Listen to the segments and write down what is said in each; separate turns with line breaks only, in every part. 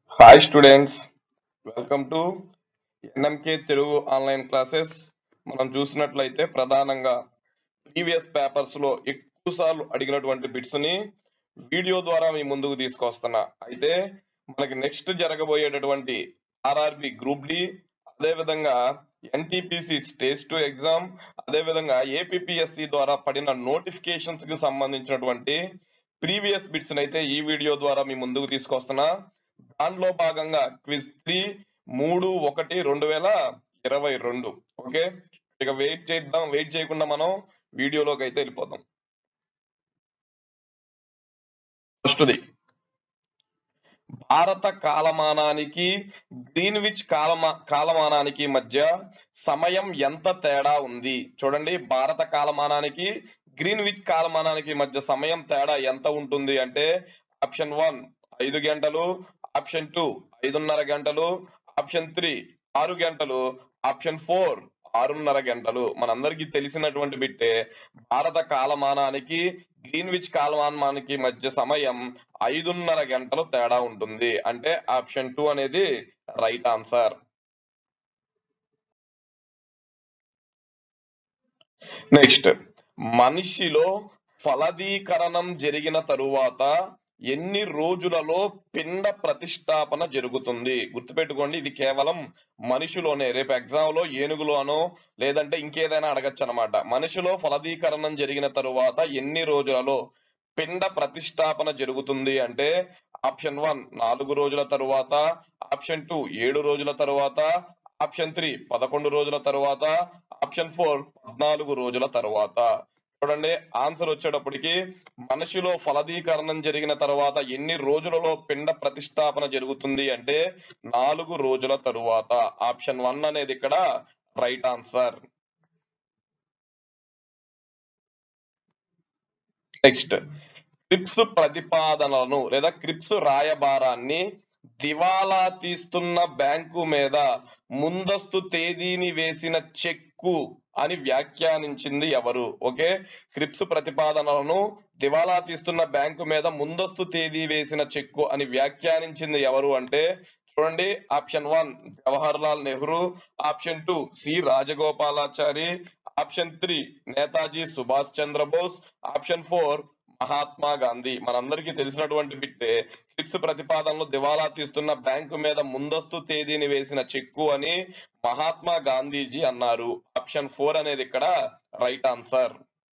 hi students welcome to NMK Telugu online classes మనం చూసినట్లయితే ప్రధానంగా ప్రీవియస్ పేపర్స్ లో ఎక్కువ సార్లు అడిగినటువంటి బిట్స్ ని వీడియో ద్వారా మీ ముందుకు తీసుకొస్తున్నా అయితే మనకి నెక్స్ట్ జరగబోయేటటువంటి ఆర్ఆర్బి గ్రూప్ డి అదే విధంగా ఎన్టీపీసీ స్టేజ్ టూ ఎగ్జామ్ అదే విధంగా ఏపీపీఎస్సి ద్వారా పడిన నోటిఫికేషన్స్ కి సంబంధించినటువంటి ప్రీవియస్ బిట్స్ అయితే ఈ వీడియో ద్వారా మీ ముందుకు తీసుకొస్తున్నా దానిలో భాగంగా క్విజ్ త్రీ మూడు ఒకటి రెండు వేల ఇరవై రెండు ఓకే ఇక వెయిట్ చేద్దాం వెయిట్ చేయకుండా మనం వీడియోలోకి అయితే వెళ్ళిపోదాం ఫస్ట్ది భారత కాలమానానికి గ్రీన్విచ్ కాలమా కాలమానానికి మధ్య సమయం ఎంత తేడా ఉంది చూడండి భారత కాలమానానికి గ్రీన్విచ్ కాలమానానికి మధ్య సమయం తేడా ఎంత ఉంటుంది అంటే ఆప్షన్ వన్ ఐదు గంటలు ఆప్షన్ టూ ఐదున్నర గంటలు ఆప్షన్ త్రీ ఆరు గంటలు ఆప్షన్ ఫోర్ ఆరున్నర గంటలు మనందరికీ తెలిసినటువంటి బిట్టే భారత కాలమానానికి గ్రీన్విచ్ కాలమానానికి మధ్య సమయం ఐదున్నర గంటలు తేడా ఉంటుంది అంటే ఆప్షన్ టూ అనేది రైట్ ఆన్సర్ నెక్స్ట్ మనిషిలో ఫలదీకరణం జరిగిన తరువాత ఎన్ని రోజులలో పిండ ప్రతిష్టాపన జరుగుతుంది గుర్తుపెట్టుకోండి ఇది కేవలం మనిషిలోనే రేపు ఎగ్జామ్ లో ఏనుగులోనో లేదంటే ఇంకేదైనా అడగచ్చు అనమాట మనిషిలో ఫలదీకరణం జరిగిన తరువాత ఎన్ని రోజులలో పిండ ప్రతిష్టాపన జరుగుతుంది అంటే ఆప్షన్ వన్ నాలుగు రోజుల తరువాత ఆప్షన్ టూ ఏడు రోజుల తరువాత ఆప్షన్ త్రీ పదకొండు రోజుల తరువాత ఆప్షన్ ఫోర్ పద్నాలుగు రోజుల తరువాత చూడండి ఆన్సర్ వచ్చేటప్పటికి మనిషిలో ఫలదీకరణం జరిగిన తర్వాత ఎన్ని రోజులలో పిండ ప్రతిష్టాపన జరుగుతుంది అంటే నాలుగు రోజుల తరువాత ఆప్షన్ వన్ అనేది ఇక్కడ రైట్ ఆన్సర్ నెక్స్ట్ క్రిప్స్ ప్రతిపాదనలను లేదా క్రిప్స్ రాయబారాన్ని దివాలా తీస్తున్న బ్యాంకు మీద ముందస్తు తేదీని వేసిన చెక్కు అని వ్యాఖ్యానించింది ఎవరు ఓకే క్రిప్స్ ప్రతిపాదనలను దివాలా తీస్తున్న బ్యాంకు మీద ముందస్తు తేదీ వేసిన చెక్కు అని వ్యాఖ్యానించింది ఎవరు అంటే చూడండి option one Jawahar Lal Nehru option two C Rajagopalachari option three Netaji Subhash Chandrabose option four Mahatma Gandhi మనందరికీ తెలిసినటువంటి బిట్టే క్రిప్స్ ప్రతిపాదనలు దివాలా తీస్తున్న బ్యాంకు మీద ముందస్తు తేదీని వేసిన చెక్కు అని మహాత్మా గాంధీజీ అన్నారు ఆప్షన్ ఫోర్ అనేది ఇక్కడ రైట్ ఆన్సర్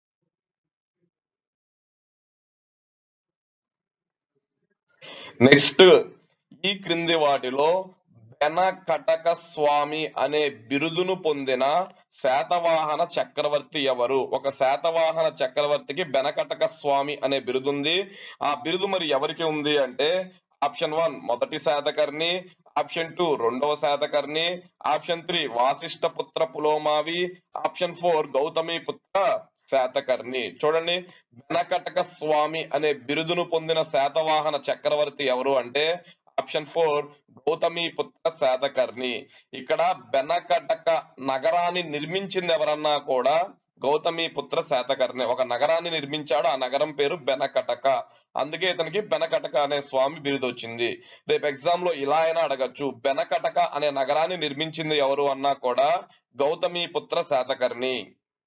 నెక్స్ట్ ఈ క్రింది వాటిలో బెనకటక స్వామి అనే బిరుదును పొందిన శాతవాహన చక్రవర్తి ఎవరు ఒక శాతవాహన చక్రవర్తికి బెనకటక స్వామి అనే బిరుదు ఉంది ఆ బిరుదు మరి ఎవరికి ఉంది అంటే ఆప్షన్ వన్ మొదటి శాతకర్ణి ఆప్షన్ టూ రెండవ శాతకర్ణి ఆప్షన్ త్రీ వాసిష్ఠ పుత్ర పులోమావి ఆప్షన్ ఫోర్ గౌతమి పుత్ర శాతకర్ణి చూడండి బెనకటక స్వామి అనే బిరుదును పొందిన శాతవాహన చక్రవర్తి ఎవరు అంటే ఆప్షన్ ఫోర్ గౌతమి పుత్ర శాతకర్ణి ఇక్కడ బెనకటక నగరాన్ని నిర్మించింది ఎవరన్నా కూడా గౌతమి పుత్ర శాతకర్ణి ఒక నగరాన్ని నిర్మించాడు ఆ నగరం పేరు బెనకటక అందుకే ఇతనికి బెనకటక అనే స్వామి బిరుదు వచ్చింది రేపు ఎగ్జామ్ లో ఇలా అయినా అడగచ్చు బెనకటక అనే నగరాన్ని నిర్మించింది ఎవరు అన్నా కూడా గౌతమి పుత్ర శాతకర్ణి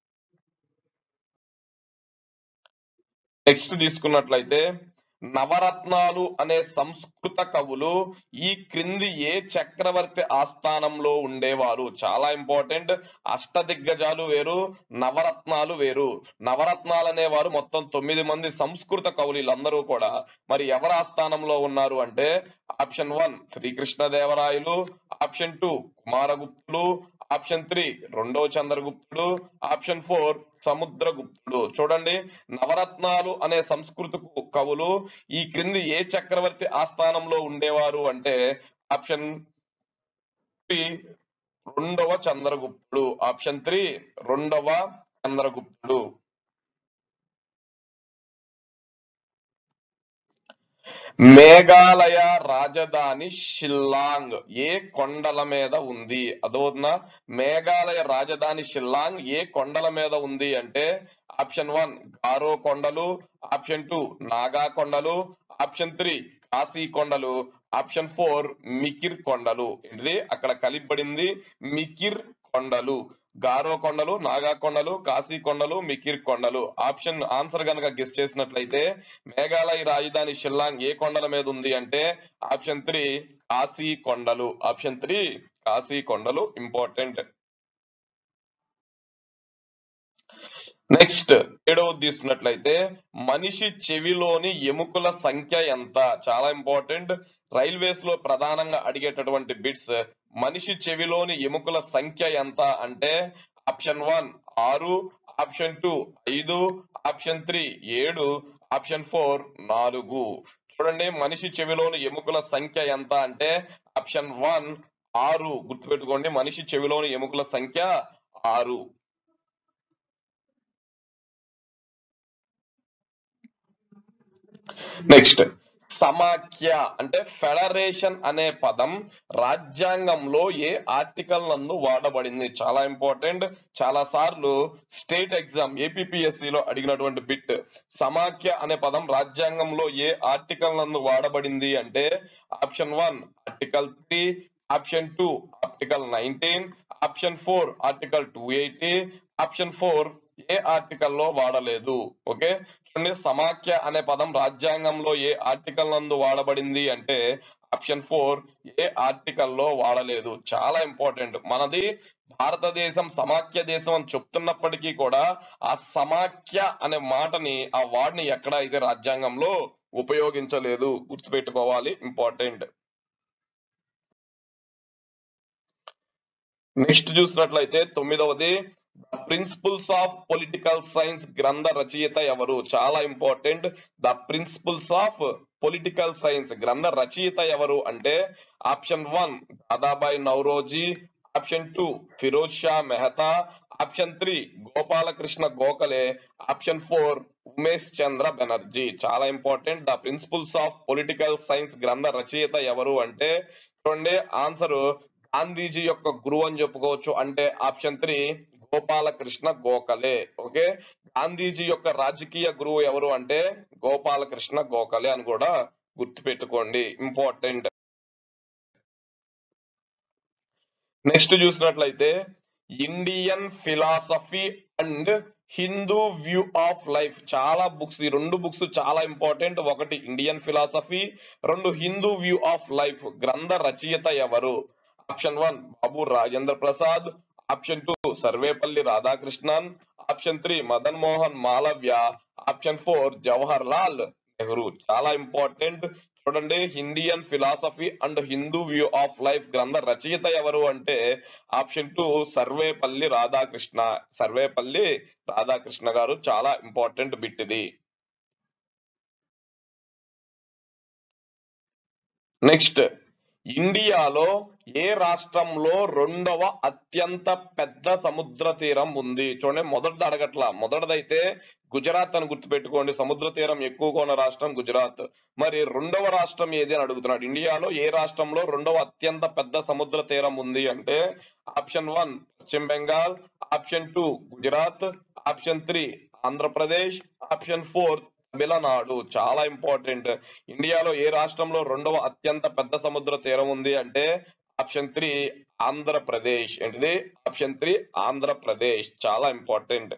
నెక్స్ట్ తీసుకున్నట్లయితే నవరత్నాలు అనే సంస్కృత కవులు ఈ క్రింది ఏ చక్రవర్తి ఆస్థానంలో ఉండేవారు చాలా ఇంపార్టెంట్ అష్టదిగ్గజాలు వేరు నవరత్నాలు వేరు నవరత్నాలు అనేవారు మొత్తం తొమ్మిది మంది సంస్కృత కవులు వీళ్ళందరూ కూడా మరి ఎవరి ఆస్థానంలో ఉన్నారు అంటే option one Srikrishnadevarayalu option two Kumaraguptulu option three రెండో చంద్రగుప్తుడు ఆప్షన్ ఫోర్ సముద్రగుప్తుడు చూడండి నవరత్నాలు అనే సంస్కృత కవులు ఈ క్రింది ఏ చక్రవర్తి ఆస్థానంలో ఉండేవారు అంటే ఆప్షన్ త్రీ రెండవ చంద్రగుప్తుడు ఆప్షన్ త్రీ రెండవ చంద్రగుప్తుడు మేఘాలయ రాజధాని షిల్లాంగ్ ఏ కొండల మీద ఉంది అదోనా మేఘాలయ రాజధాని షిల్లాంగ్ ఏ కొండల మీద ఉంది అంటే ఆప్షన్ వన్ గారో కొండలు ఆప్షన్ టూ నాగా కొండలు ఆప్షన్ త్రీ కాశీ కొండలు ఆప్షన్ ఫోర్ మికిర్ కొండలు ఏంటిది అక్కడ కలిపబడింది మికిర్ కొండలు గారో కొండలు నాగా కొండలు కాశీ కొండలు మికిర్ కొండలు ఆప్షన్ ఆన్సర్ గనక గెస్ చేసినట్లయితే మేఘాలయ రాజధాని షిల్లాంగ్ ఏ కొండల మీద ఉంది అంటే ఆప్షన్ త్రీ కాశీ కొండలు ఆప్షన్ త్రీ కాశీ కొండలు ఇంపార్టెంట్ నెక్స్ట్ ఏడవది తీసుకున్నట్లయితే మనిషి చెవిలోని ఎముకల సంఖ్య ఎంత చాలా ఇంపార్టెంట్ రైల్వేస్ లో ప్రధానంగా అడిగేటటువంటి బిట్స్ మనిషి చెవిలోని ఎముకల సంఖ్య ఎంత అంటే ఆప్షన్ వన్ ఆరు ఆప్షన్ టూ ఐదు ఆప్షన్ త్రీ ఏడు ఆప్షన్ ఫోర్ నాలుగు చూడండి మనిషి చెవిలోని ఎముకల సంఖ్య ఎంత అంటే ఆప్షన్ వన్ ఆరు గుర్తుపెట్టుకోండి మనిషి చెవిలోని ఎముకల సంఖ్య ఆరు నెక్స్ట్ సమాఖ్య అంటే ఫెడరేషన్ అనే పదం రాజ్యాంగంలో ఏ ఆర్టికల్ నందు వాడబడింది చాలా ఇంపార్టెంట్ చాలా సార్లు స్టేట్ ఎగ్జామ్ ఏపీఎస్సి లో అడిగినటువంటి బిట్ సమాఖ్య అనే పదం రాజ్యాంగంలో ఏ ఆర్టికల్ నందు వాడబడింది అంటే option one article three option two article nineteen option four article two eighty option four ఏ ఆర్టికల్ లో వాడలేదు ఓకే చూడండి సమాఖ్య అనే పదం రాజ్యాంగంలో ఏ ఆర్టికల్ నందు వాడబడింది అంటే ఆప్షన్ ఫోర్ ఏ ఆర్టికల్ లో వాడలేదు చాలా ఇంపార్టెంట్ మనది భారతదేశం సమాఖ్య దేశం అని చెప్తున్నప్పటికీ కూడా ఆ సమాఖ్య అనే మాటని ఆ వార్డ్ ని ఎక్కడ అయితే రాజ్యాంగంలో ఉపయోగించలేదు గుర్తుపెట్టుకోవాలి ఇంపార్టెంట్ నెక్స్ట్ చూసినట్లయితే తొమ్మిదవది the principles of political science గ్రంథ రచయిత ఎవరు చాలా important the principles of political science గ్రంథ రచయిత ఎవరు అంటే option one Dadabhai Naoroji option two Firoz Shah Mehta option three Gopalakrishna Gokhale option four Umesh Chandra Banerjee చాలా important the principles of political science గ్రంథ రచయిత ఎవరు అంటే చూడండి ఆన్సర్ గాంధీజీ యొక్క గురువు అని చెప్పుకోవచ్చు అంటే option three Gopalakrishna Gokhale okay Gandhiji యొక్క రాజకీయ గురువు ఎవరు అంటే గోపాలకృష్ణ గోఖలే అని కూడా గుర్తుపెట్టుకోండి ఇంపార్టెంట్ నెక్స్ట్ చూసినట్లయితే Indian philosophy and Hindu view of life చాలా బుక్స్ ఈ రెండు బుక్స్ చాలా ఇంపార్టెంట్ ఒకటి ఇండియన్ ఫిలాసఫీ రెండు హిందూ వ్యూ ఆఫ్ లైఫ్ గ్రంథ రచయిత ఎవరు option one Babu Rajendra Prasad option two Sarvepalli Radhakrishnan option three Madan Mohan Malaviya option four Jawahar Lal Nehru చాలా ఇంపార్టెంట్ చూడండి Indian philosophy and Hindu view of life గ్రంథ రచయిత ఎవరు అంటే ఆప్షన్ టూ సర్వేపల్లి రాధాకృష్ణ సర్వేపల్లి రాధాకృష్ణ గారు చాలా ఇంపార్టెంట్ బిట్ ఇది నెక్స్ట్ ఇండియాలో ఏ రాష్ట్రంలో రెండవ అత్యంత పెద్ద సముద్ర తీరం ఉంది చూడండి మొదటిది అడగట్లా మొదటిదైతే గుజరాత్ అని గుర్తుపెట్టుకోండి సముద్ర తీరం ఎక్కువగా ఉన్న రాష్ట్రం గుజరాత్ మరి రెండవ రాష్ట్రం ఏది అని అడుగుతున్నాడు ఇండియాలో ఏ రాష్ట్రంలో రెండవ అత్యంత పెద్ద సముద్ర తీరం ఉంది అంటే option one Paschima Bengal option two Gujarat option three Andhra Pradesh option four Tamil Nadu చాలా ఇంపార్టెంట్ ఇండియాలో ఏ రాష్ట్రంలో రెండవ అత్యంత పెద్ద సముద్ర తీరం ఉంది అంటే ఆప్షన్ త్రీ ఆంధ్రప్రదేశ్ ఏంటిది ఆప్షన్ త్రీ ఆంధ్రప్రదేశ్ చాలా ఇంపార్టెంట్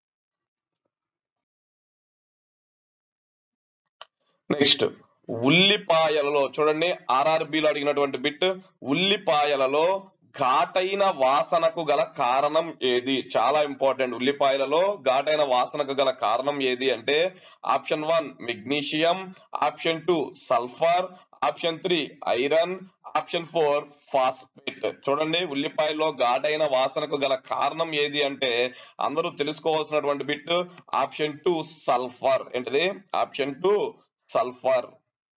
నెక్స్ట్ ఉల్లిపాయలలో చూడండి ఆర్ఆర్బిలో అడిగినటువంటి బిట్ ఉల్లిపాయలలో ఘాటైన వాసనకు గల కారణం ఏది చాలా ఇంపార్టెంట్ ఉల్లిపాయలలో ఘాటైన వాసనకు గల కారణం ఏది అంటే option one magnesium option two sulphur option three iron option four phosphate చూడండి ఉల్లిపాయలో ఘాటైన వాసనకు గల కారణం ఏది అంటే అందరూ తెలుసుకోవాల్సినటువంటి బిట్ ఆప్షన్ టూ సల్ఫర్ ఏంటిది ఆప్షన్ టూ సల్ఫర్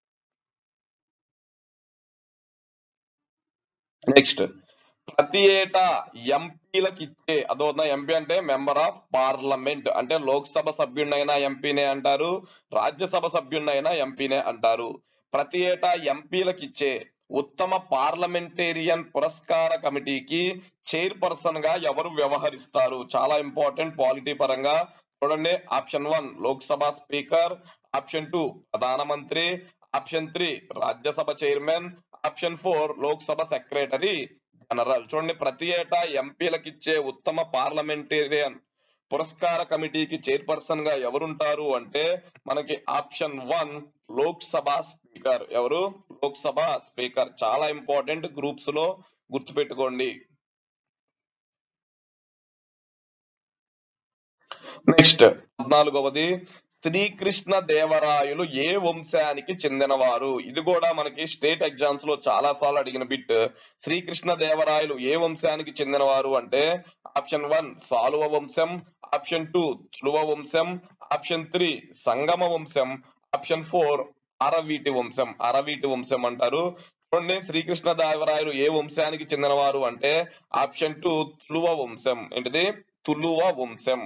నెక్స్ట్ ప్రతి ఏటా ఎంపీలకు ఇచ్చే అదవుతుందా ఎంపీ అంటే మెంబర్ ఆఫ్ పార్లమెంట్ అంటే లోక్సభ సభ్యుడినైనా ఎంపీనే అంటారు రాజ్యసభ సభ్యుడినైనా ఎంపీనే అంటారు ప్రతి ఏటా ఎంపీలకు ఇచ్చే ఉత్తమ పార్లమెంటేరియన్ పురస్కార కమిటీకి చైర్పర్సన్ గా ఎవరు వ్యవహరిస్తారు చాలా ఇంపార్టెంట్ పాలిటీ పరంగా చూడండి option one Lok Sabha speaker option two ప్రధానమంత్రి option three Rajya Sabha chairman option four Lok Sabha secretary general చూడండి ప్రతి ఏటా ఎంపీలకు ఇచ్చే ఉత్తమ పార్లమెంటేరియన్ పురస్కార కమిటీకి చైర్పర్సన్ గా ఎవరుంటారు అంటే మనకి ఆప్షన్ వన్ లోక్సభ స్పీకర్ ఎవరు లోక్సభ స్పీకర్ చాలా ఇంపార్టెంట్ గ్రూప్స్ లో గుర్తుపెట్టుకోండి నెక్స్ట్ పద్నాలుగవది శ్రీకృష్ణ దేవరాయలు ఏ వంశానికి చెందినవారు ఇది కూడా మనకి స్టేట్ ఎగ్జామ్స్ లో చాలా సార్లు అడిగిన బిట్ శ్రీకృష్ణ దేవరాయలు ఏ వంశానికి చెందినవారు అంటే ఆప్షన్ వన్ సాలువ వంశం ఆప్షన్ టూ తులువ వంశం ఆప్షన్ త్రీ సంగమ వంశం ఆప్షన్ ఫోర్ అరవీటి వంశం అరవీటి వంశం అంటారు చూడండి శ్రీకృష్ణ దేవరాయలు ఏ వంశానికి చెందినవారు అంటే ఆప్షన్ టూ తులువ వంశం ఏంటిది తులువ వంశం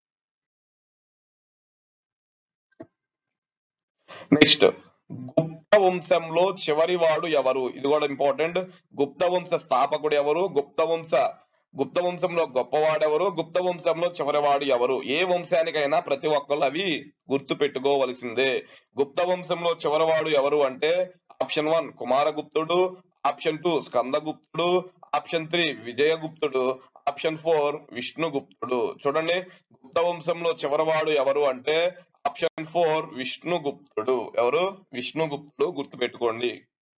నెక్స్ట్ గుప్త వంశంలో చివరి వాడు ఎవరు ఇది కూడా ఇంపార్టెంట్ గుప్త వంశ స్థాపకుడు ఎవరు గుప్త వంశ గుప్త వంశంలో గొప్పవాడెవరు గుప్త వంశంలో చివరివాడు ఎవరు ఏ వంశానికైనా ప్రతి ఒక్కళ్ళు అవి గుర్తు పెట్టుకోవలసిందే గుప్త వంశంలో చివరివాడు ఎవరు అంటే option one Kumaraguptudu option two Skandaguptudu option three Vijayaguptudu option four Vishnuguptudu చూడండి గుప్త వంశంలో చివరివాడు ఎవరు అంటే ఆప్షన్ ఫోర్ విష్ణుగుప్తుడు ఎవరు విష్ణుగుప్తుడు గుర్తుపెట్టుకోండి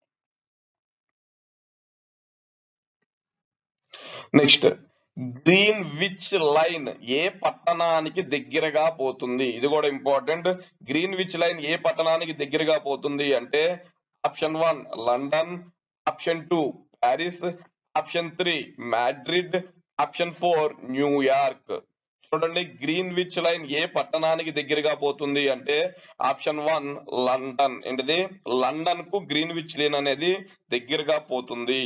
నెక్స్ట్ గ్రీన్ విచ్ లైన్ ఏ పట్టణానికి దగ్గరగా పోతుంది ఇది కూడా ఇంపార్టెంట్ గ్రీన్ విచ్ లైన్ ఏ పట్టణానికి దగ్గరగా పోతుంది అంటే option one London option two Paris option three Madrid option four New York చూడండి గ్రీన్ విచ్ లైన్ ఏ పట్టణానికి దగ్గరగా పోతుంది అంటే ఆప్షన్ వన్ లండన్ ఏంటిది లండన్ కు గ్రీన్ విచ్ లైన్ అనేది దగ్గరగా పోతుంది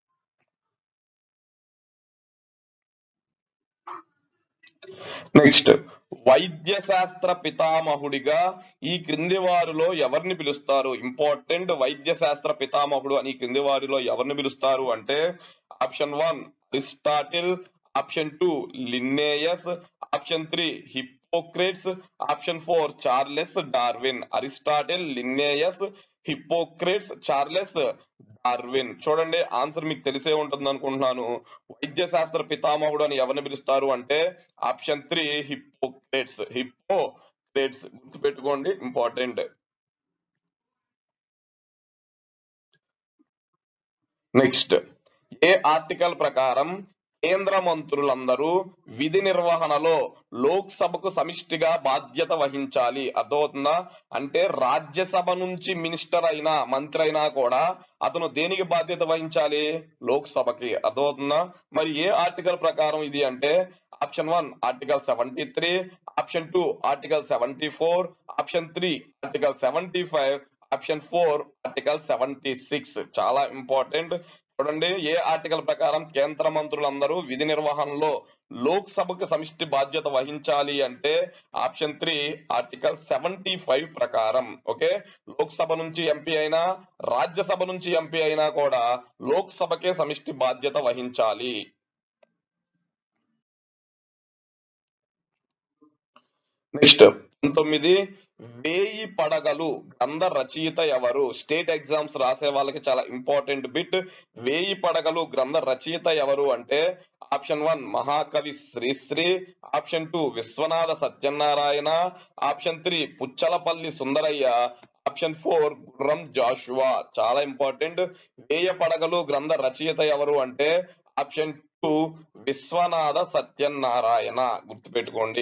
నెక్స్ట్ వైద్య శాస్త్ర పితామహుడిగా ఈ క్రింది వారిలో ఎవరిని పిలుస్తారు ఇంపార్టెంట్ వైద్య శాస్త్ర పితామహుడు అని ఈ క్రింది వారిలో ఎవరిని పిలుస్తారు అంటే option one Aristotle option two Linnaeus option three Hippocrates option four Charles Darwin Aristotle Linnaeus Hippocrates Charles Darwin చూడండి ఆన్సర్ మీకు తెలిసే ఉంటుంది అనుకుంటున్నాను వైద్య శాస్త్ర పితామహుడు అని ఎవరిని పిలుస్తారు అంటే ఆప్షన్ త్రీ హిప్పోక్రేట్స్ హిప్పోక్రేట్స్ గుర్తుపెట్టుకోండి ఇంపార్టెంట్ నెక్స్ట్ ఏ ఆర్టికల్ ప్రకారం కేంద్ర మంత్రులందరూ విధి నిర్వహణలో లోక్సభకు సమిష్టిగా బాధ్యత వహించాలి అర్థమవుతుందా అంటే రాజ్యసభ నుంచి మినిస్టర్ అయినా మంత్రి అయినా కూడా అతను దేనికి బాధ్యత వహించాలి లోక్సభకి అర్థమవుతుందా మరి ఏ ఆర్టికల్ ప్రకారం ఇది అంటే option one article seventy three option two article seventy four option three article seventy five option four article seventy six చాలా ఇంపార్టెంట్ చూడండి ఏ ఆర్టికల్ ప్రకారం కేంద్ర మంత్రులందరూ విధి నిర్వహణలో లోక్సభకు సమిష్టి బాధ్యత వహించాలి అంటే option three article seventy five ప్రకారం ఓకే లోక్సభ నుంచి ఎంపీ అయినా రాజ్యసభ నుంచి ఎంపీ అయినా కూడా లోక్సభకే సమిష్టి బాధ్యత వహించాలి నెక్స్ట్ పంతొమ్మిది వేయి పడగలు గ్రంథ రచయిత ఎవరు స్టేట్ ఎగ్జామ్స్ రాసే వాళ్ళకి చాలా ఇంపార్టెంట్ బిట్ వేయి పడగలు గ్రంథ రచయిత ఎవరు అంటే option one Mahakavi Sri Sri option two Viswanatha Satyanarayana option three Puchalapalli Sundarayya option four Gurram Jashuva చాలా ఇంపార్టెంట్ వేయ పడగలు గ్రంథ రచయిత ఎవరు అంటే ఆప్షన్ టూ విశ్వనాథ సత్యనారాయణ గుర్తుపెట్టుకోండి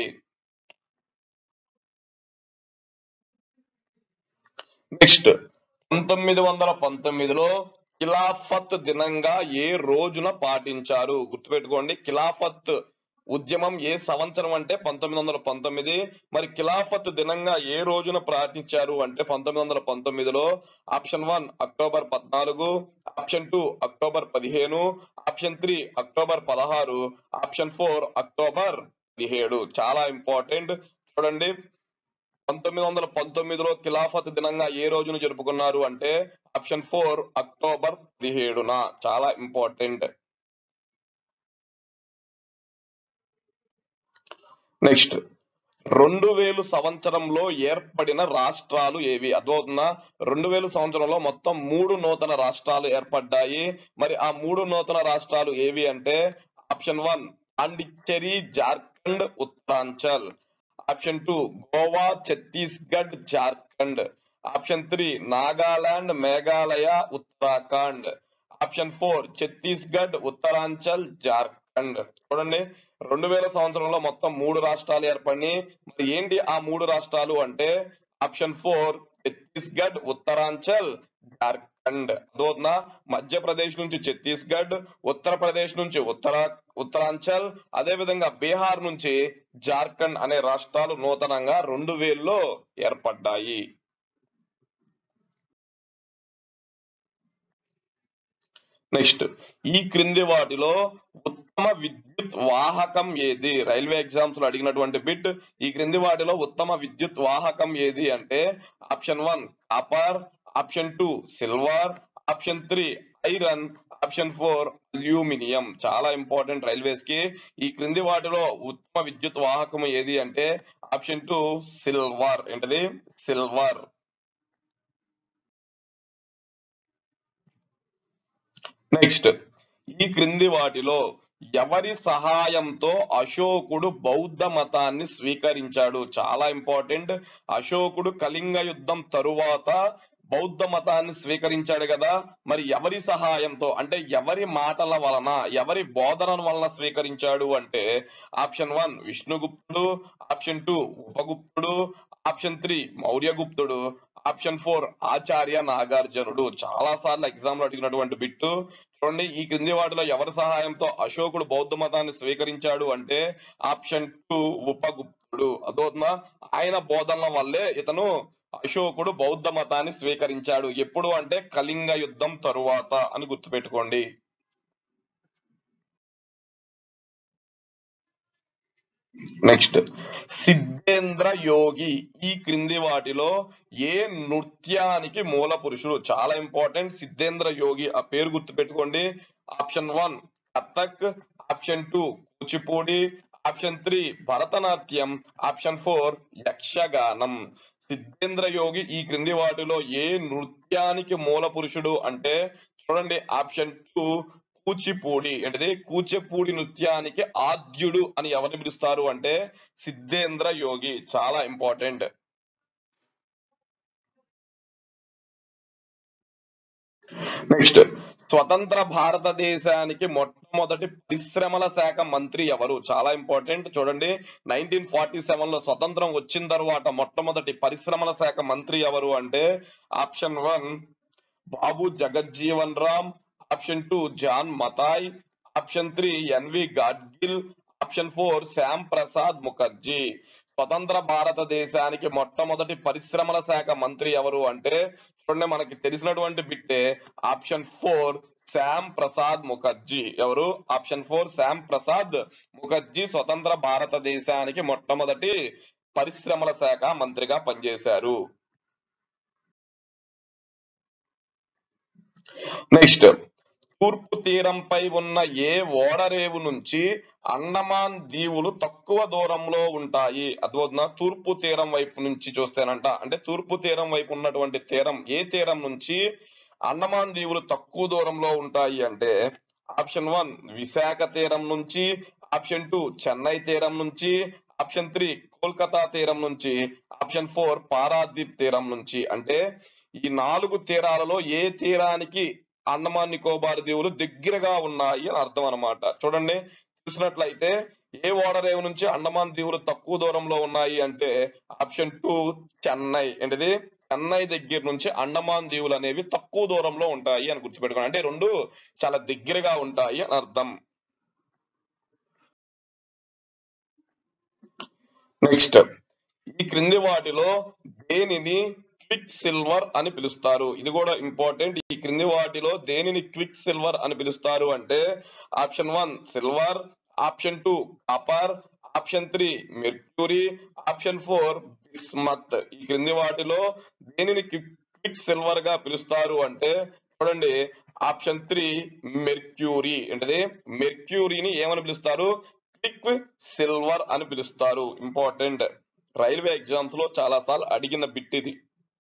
నెక్స్ట్ పంతొమ్మిది వందల పంతొమ్మిదిలో ఖిలాఫత్ దినంగా ఏ రోజున పాటించారు గుర్తుపెట్టుకోండి ఖిలాఫత్ ఉద్యమం ఏ సంవత్సరం అంటే పంతొమ్మిది వందల పంతొమ్మిది మరి ఖిలాఫత్ దినంగా ఏ రోజున పాటించారు అంటే పంతొమ్మిది వందల పంతొమ్మిదిలో ఆప్షన్ వన్ అక్టోబర్ పద్నాలుగు ఆప్షన్ టూ అక్టోబర్ పదిహేను ఆప్షన్ త్రీ అక్టోబర్ పదహారు ఆప్షన్ ఫోర్ అక్టోబర్ పదిహేడు చాలా ఇంపార్టెంట్ చూడండి పంతొమ్మిది వందల పంతొమ్మిదిలో ఖిలాఫత్ దినంగా ఏ రోజును జరుపుకున్నారు అంటే ఆప్షన్ ఫోర్ అక్టోబర్ పదిహేడున చాలా ఇంపార్టెంట్ నెక్స్ట్ రెండు వేలు సంవత్సరంలో ఏర్పడిన రాష్ట్రాలు ఏవి అర్థమవుతుందా రెండు వేలు సంవత్సరంలో మొత్తం మూడు నూతన రాష్ట్రాలు ఏర్పడ్డాయి మరి ఆ మూడు నూతన రాష్ట్రాలు ఏవి అంటే option one Pondicherry Jharkhand Uttaranchal option two Goa Chhattisgarh Jharkhand option three Nagaland Meghalaya Uttarakhand option four Chhattisgarh Uttaranchal Jharkhand చూడండి రెండు వేల సంవత్సరంలో మొత్తం మూడు రాష్ట్రాలు ఏర్పడినాయి మరి ఏంటి ఆ మూడు రాష్ట్రాలు అంటే ఆప్షన్ ఫోర్ ఛత్తీస్గఢ్ ఉత్తరాంచల్ జార్ఖండ్ అదోనా మధ్యప్రదేశ్ నుంచి ఛత్తీస్గఢ్ ఉత్తరప్రదేశ్ నుంచి ఉత్తరా ఉత్తరాంచల్ అదే విధంగా బీహార్ నుంచి జార్ఖండ్ అనే రాష్ట్రాలు నూతనంగా రెండు వేల్లో ఏర్పడ్డాయి నెక్స్ట్ ఈ క్రింది వాటిలో ఉత్తమ విద్యుత్ వాహకం ఏది రైల్వే ఎగ్జామ్స్ లో అడిగినటువంటి బిట్ ఈ క్రింది వాటిలో ఉత్తమ విద్యుత్ వాహకం ఏది అంటే option one copper option two silver option three iron option four aluminium చాలా ఇంపార్టెంట్ రైల్వేస్ కి ఈ క్రింది వాటిలో ఉత్తమ విద్యుత్ వాహకం ఏది అంటే ఆప్షన్ టూ సిల్వర్ ఏంటది సిల్వర్ నెక్స్ట్ ఈ క్రింది వాటిలో ఎవరి సహాయంతో అశోకుడు బౌద్ధ మతాన్ని స్వీకరించాడు చాలా ఇంపార్టెంట్ అశోకుడు కళింగ యుద్ధం తరువాత బౌద్ధ మతాన్ని స్వీకరించాడు కదా మరి ఎవరి సహాయంతో అంటే ఎవరి మాటల వలన ఎవరి బోధన వలన స్వీకరించాడు అంటే option one Vishnuguptudu option two Upaguptudu option three Mauryaguptudu option four Acharya Nagarjunudu చాలా సార్లు ఎగ్జామ్ లో అడిగినటువంటి బిట్టు చూడండి ఈ క్రింది వాటిలో ఎవరి సహాయంతో అశోకుడు బౌద్ధ మతాన్ని స్వీకరించాడు అంటే ఆప్షన్ టూ ఉపగుప్తుడు అదోనా ఆయన బోధనల వల్లే ఇతను అశోకుడు బౌద్ధ మతాన్ని స్వీకరించాడు ఎప్పుడు అంటే కళింగ యుద్ధం తరువాత అని గుర్తుపెట్టుకోండి నెక్స్ట్ సిద్ధేంద్ర యోగి ఈ క్రింది వాటిలో ఏ నృత్యానికి మూల పురుషుడు చాలా ఇంపార్టెంట్ సిద్ధేంద్ర యోగి ఆ పేరు గుర్తుపెట్టుకోండి option one Kathak option two Kuchipudi option three Bharatanatyam option four Yakshaganam Siddhendra Yogi ఈ క్రింది వాటిలో ఏ నృత్యానికి మూల పురుషుడు అంటే చూడండి ఆప్షన్ టూ కూచిపూడి ఏంటిది కూచిపూడి నృత్యానికి ఆద్యుడు అని ఎవరిని పిలుస్తారు అంటే సిద్ధేంద్ర యోగి చాలా ఇంపార్టెంట్ నెక్స్ట్ స్వతంత్ర భారతదేశానికి మొట్టమొదటి పరిశ్రమల శాఖ మంత్రి ఎవరు చాలా ఇంపార్టెంట్ చూడండి నైన్టీన్ ఫార్టీ సెవెన్ లో స్వతంత్రం వచ్చిన తర్వాత మొట్టమొదటి పరిశ్రమల శాఖ మంత్రి ఎవరు అంటే option one Babu Jagjivan Ram option two John Mathai option three N V Gadgil option four Shyam Prasad Mukherjee స్వతంత్ర భారతదేశానికి మొట్టమొదటి పరిశ్రమల శాఖ మంత్రి ఎవరు అంటే చూడండి మనకి తెలిసినటువంటి బిట్టే ఆప్షన్ ఫోర్ శ్యామ్ ప్రసాద్ ముఖర్జీ ఎవరు ఆప్షన్ ఫోర్ శ్యామ్ ప్రసాద్ ముఖర్జీ స్వతంత్ర భారతదేశానికి మొట్టమొదటి పరిశ్రమల శాఖ మంత్రిగా పనిచేశారు నెక్స్ట్ తూర్పు తీరంపై ఉన్న ఏ ఓడరేవు నుంచి అండమాన్ దీవులు తక్కువ దూరంలో ఉంటాయి అర్థమవుతుందా తూర్పు తీరం వైపు నుంచి చూస్తేనంట అంటే తూర్పు తీరం వైపు ఉన్నటువంటి తీరం ఏ తీరం నుంచి అండమాన్ దీవులు తక్కువ దూరంలో ఉంటాయి అంటే ఆప్షన్ వన్ విశాఖ తీరం నుంచి ఆప్షన్ టూ చెన్నై తీరం నుంచి ఆప్షన్ త్రీ కోల్కతా తీరం నుంచి ఆప్షన్ ఫోర్ పారాదీప్ తీరం నుంచి అంటే ఈ నాలుగు తీరాలలో ఏ తీరానికి అండమాన్ నికోబార్ దీవులు దగ్గరగా ఉన్నాయి అని అర్థం అన్నమాట చూడండి చూసినట్లయితే ఏ ఓడరేవు నుంచి అండమాన్ దీవులు తక్కువ దూరంలో ఉన్నాయి అంటే ఆప్షన్ టూ చెన్నై ఏంటిది చెన్నై దగ్గర నుంచి అండమాన్ దీవులు అనేవి తక్కువ దూరంలో ఉంటాయి అని గుర్తుపెట్టుకోండి అంటే రెండు చాలా దగ్గరగా ఉంటాయి అని అర్థం నెక్స్ట్ ఈ క్రింది వాటిలో దేనిని క్విక్ సిల్వర్ అని పిలుస్తారు ఇది కూడా ఇంపార్టెంట్ ఈ క్రింది వాటిలో దేనిని క్విక్ సిల్వర్ అని పిలుస్తారు అంటే option one silver option two copper option three mercury option four bismuth ఈ క్రింది వాటిలో దేనిని క్విక్ సిల్వర్ గా పిలుస్తారు అంటే చూడండి ఆప్షన్ త్రీ మెర్క్యూరీ ఏంటది మెర్క్యూరీని ఏమని పిలుస్తారు క్విక్ సిల్వర్ అని పిలుస్తారు ఇంపార్టెంట్ రైల్వే ఎగ్జామ్స్ లో చాలా సార్లు అడిగిన బిట్ ఇది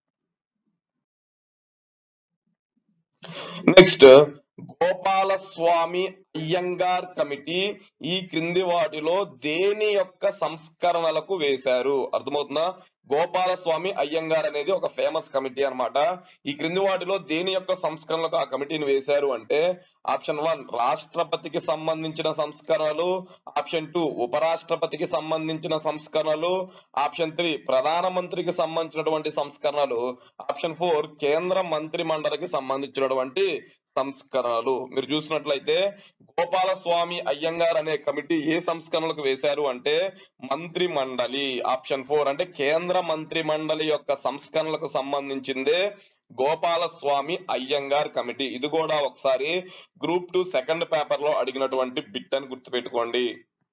నెక్స్ట్ గోపాలస్వామి అయ్యంగార్ కమిటీ ఈ క్రింది వాటిలో దేని యొక్క సంస్కరణలకు వేశారు అర్థమవుతుందా గోపాలస్వామి అయ్యంగార్ అనేది ఒక ఫేమస్ కమిటీ అన్నమాట ఈ క్రింది వాటిలో దేని యొక్క సంస్కరణలకు ఆ కమిటీని వేశారు అంటే ఆప్షన్ వన్ రాష్ట్రపతికి సంబంధించిన సంస్కరణలు ఆప్షన్ టూ ఉపరాష్ట్రపతికి సంబంధించిన సంస్కరణలు ఆప్షన్ త్రీ ప్రధానమంత్రికి సంబంధించినటువంటి సంస్కరణలు ఆప్షన్ ఫోర్ కేంద్ర మంత్రి మండలికి సంబంధించినటువంటి సంస్కరణలు మీరు చూసినట్లయితే గోపాలస్వామి అయ్యంగార్ అనే కమిటీ ఏ సంస్కరణలకు వేశారు అంటే మంత్రి మండలి ఆప్షన్ ఫోర్ అంటే కేంద్ర మంత్రి మండలి యొక్క సంస్కరణలకు సంబంధించిందే గోపాలస్వామి అయ్యంగార్ కమిటీ ఇది కూడా ఒకసారి గ్రూప్ టూ సెకండ్ పేపర్ లో అడిగినటువంటి బిట్ అని గుర్తుపెట్టుకోండి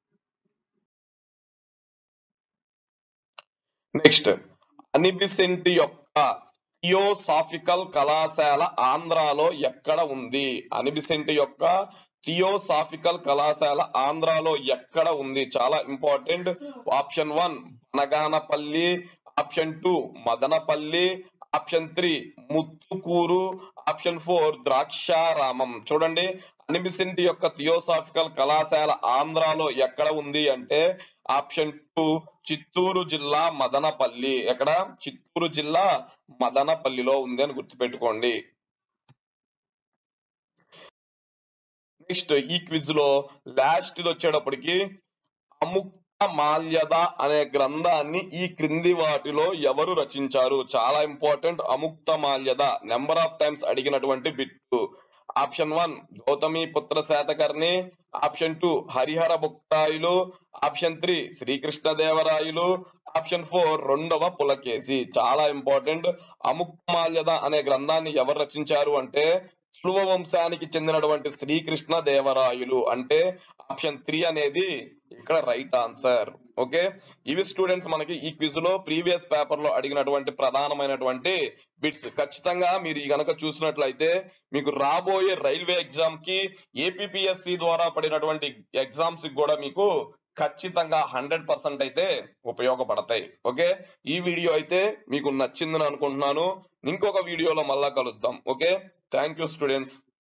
నెక్స్ట్ అనిబిసెంట్ యొక్క థియోసాఫికల్ కళాశాల ఆంధ్రాలో ఎక్కడ ఉంది అనిబిసెంట్ యొక్క థియోసాఫికల్ కళాశాల ఆంధ్రాలో ఎక్కడ ఉంది చాలా important option one Banaganapalli option two Madanapalli option three Muthukuru option four Draksharamam చూడండి అనిబిసెంట్ యొక్క థియోసాఫికల్ కళాశాల ఆంధ్రాలో ఎక్కడ ఉంది అంటే ఆప్షన్ టూ చిత్తూరు జిల్లా మదనపల్లి ఎక్కడ చిత్తూరు జిల్లా మదనపల్లిలో ఉంది అని గుర్తుపెట్టుకోండి నెక్స్ట్ ఈ క్విజ్ లో లాస్ట్ ఇది వచ్చేటప్పటికి అముక్త మాల్యద అనే గ్రంథాన్ని ఈ క్రింది వాటిలో ఎవరు రచించారు చాలా important Amukta Malyada number of times అడిగినటువంటి bit option one Gautami Putra Satakarni option two Harihara బుక్తాయిలు option three Srikrishna Devarayalu option four రెండవ పులకేసి చాలా ఇంపార్టెంట్ అముక్మాల్యద అనే గ్రంథాన్ని ఎవరు రచించారు అంటే తులువ వంశానికి చెందినటువంటి శ్రీకృష్ణ దేవరాయలు అంటే ఆప్షన్ త్రీ అనేది ఇక్కడ రైట్ ఆన్సర్ ఓకే ఇవి స్టూడెంట్స్ మనకి ఈ క్విజ్ లో ప్రీవియస్ పేపర్ లో అడిగినటువంటి ప్రధానమైనటువంటి బిట్స్ ఖచ్చితంగా మీరు ఈ గనక చూసినట్లయితే మీకు రాబోయే రైల్వే ఎగ్జామ్ కి ఏపీపీఎస్సి ద్వారా పడినటువంటి ఎగ్జామ్స్ కి కూడా మీకు ఖచ్చితంగా హండ్రెడ్ పర్సెంట్ అయితే ఉపయోగపడతాయి ఓకే ఈ వీడియో అయితే మీకు నచ్చిందని అనుకుంటున్నాను ఇంకొక వీడియోలో మళ్ళా కలుద్దాం ఓకే థ్యాంక్ యూ స్టూడెంట్స్